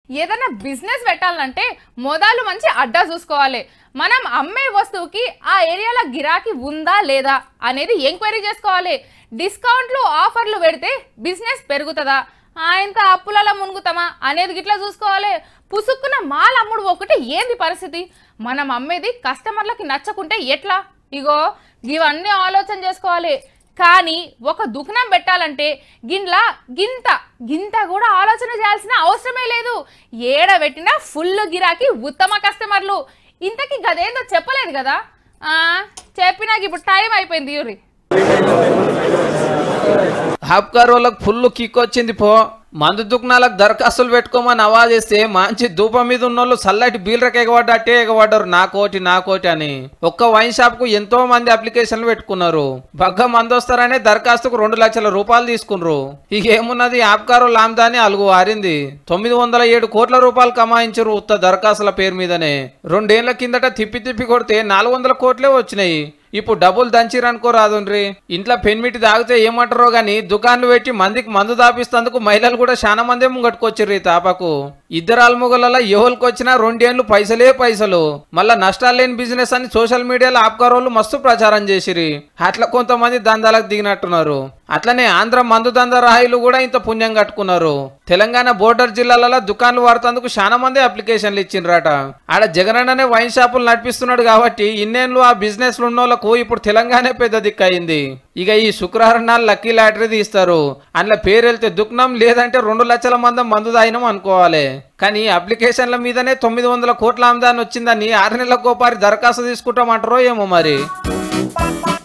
ఏదైనా బిజినెస్ పెట్టాలంటే మొదలు మంచి అడ్డా చూసుకోవాలి మనం అమ్మే వస్తువుకి ఆ ఏరియాలో గిరాకీ ఉందా లేదా అనేది ఎంక్వైరీ చేసుకోవాలి డిస్కౌంట్లు ఆఫర్లు పెడితే బిజినెస్ పెరుగుతుందా ఆయనతో అప్పులలో మునుగుతామా అనేది గిట్లా చూసుకోవాలి పుసుక్కున మాల్ అమ్ముడు ఒకటి ఏంది పరిస్థితి మనం అమ్మేది కస్టమర్లకి నచ్చకుంటే ఎట్లా ఇగో ఇవన్నీ ఆలోచన చేసుకోవాలి కానీ ఒక దుకాణం పెట్టాలంటే గిన్లా గింత గింత కూడా ఆలోచన చేయాల్సిన అవసరమే లేదు ఏడ పెట్టినా ఫుల్ గిరాకీ ఉత్తమ కస్టమర్లు ఇంతకీ గదేందో చెప్పలేదు కదా ఆ, చెప్పినాక ఇప్పుడు టైం అయిపోయింది యూరి హాప్కార్ వాళ్ళకి ఫుల్ కిక్ వచ్చింది పో మందు దుకాణాలకు దరఖాస్తులు పెట్టుకోమని అవాజ్ చేస్తే మంచి ధూపం మీద ఉన్నోళ్ళు చల్లటి బీలరకు ఎగబడ్డట్టే ఎగబడ్డారు నా కోటి నా కోటి అని ఒక్క వైన్ షాప్ కు ఎంతో మంది అప్లికేషన్లు పెట్టుకున్నారు బగ్గ మంది వస్తారనే దరఖాస్తుకు రెండు లక్షల రూపాయలు తీసుకున్నారు ఇక ఏమున్నది ఆప్కారు లాందాని అలుగు వారింది తొమ్మిది వందల ఏడు కోట్ల రూపాయలు కమాయించారు ఉత్త దరఖాస్తుల పేరు మీదనే రెండేళ్ల కిందట తిప్పి తిప్పి కొడితే నాలుగు వందల కోట్లే వచ్చినాయి ఇప్పుడు డబ్బులు దంచిరనుకోరాదుండ్రి ఇంట్లో పెన్మిటి తాగితే ఏమంటారో గాని దుకాన్లు పెట్టి మందికి మందు దాపిస్తందుకు మహిళలు కూడా చాలా మందే ముంగట్టుకొచ్చిర్రు ఈ తాపకు ఇద్దరు ఆల్ముగలలో ఎవరికి వచ్చినా రెండేళ్లు పైసలే పైసలు మళ్ళా నష్టాలు లేని బిజినెస్ అని సోషల్ మీడియాలో ఆప్కారోళ్ళు మస్తు ప్రచారం చేసిరి అట్లా కొంతమంది దందాలకు దిగినట్టున్నారు అట్లనే ఆంధ్ర మందు దంద రాయిలు కూడా ఇంత పుణ్యం కట్టుకున్నారు తెలంగాణ బోర్డర్ జిల్లాలలో దుకాన్లు వాడుతందుకు చాలా మంది అప్లికేషన్లు ఇచ్చిండ్రట ఆడ జగనన్ననే వైన్ షాపులు నడిపిస్తున్నాడు కాబట్టి ఇన్నేళ్ళు ఆ బిజినెస్ ఉన్నోళ్లకు ఇప్పుడు తెలంగాణ పెద్ద దిక్కు అయింది ఇక ఈ శుక్రవారం నాడు లక్కీ లాటరీ తీస్తారు అందులో పేరు వెళ్తే దుఃఖం లేదంటే రెండు లక్షల మంది మందు తాగినాం అనుకోవాలి కానీ అప్లికేషన్ల మీదనే తొమ్మిది వందల కోట్ల ఆమ్దాన్ని వచ్చిందని ఆరు నెలల కోపారి దరఖాస్తు తీసుకుంటామంటారో ఏమో మరి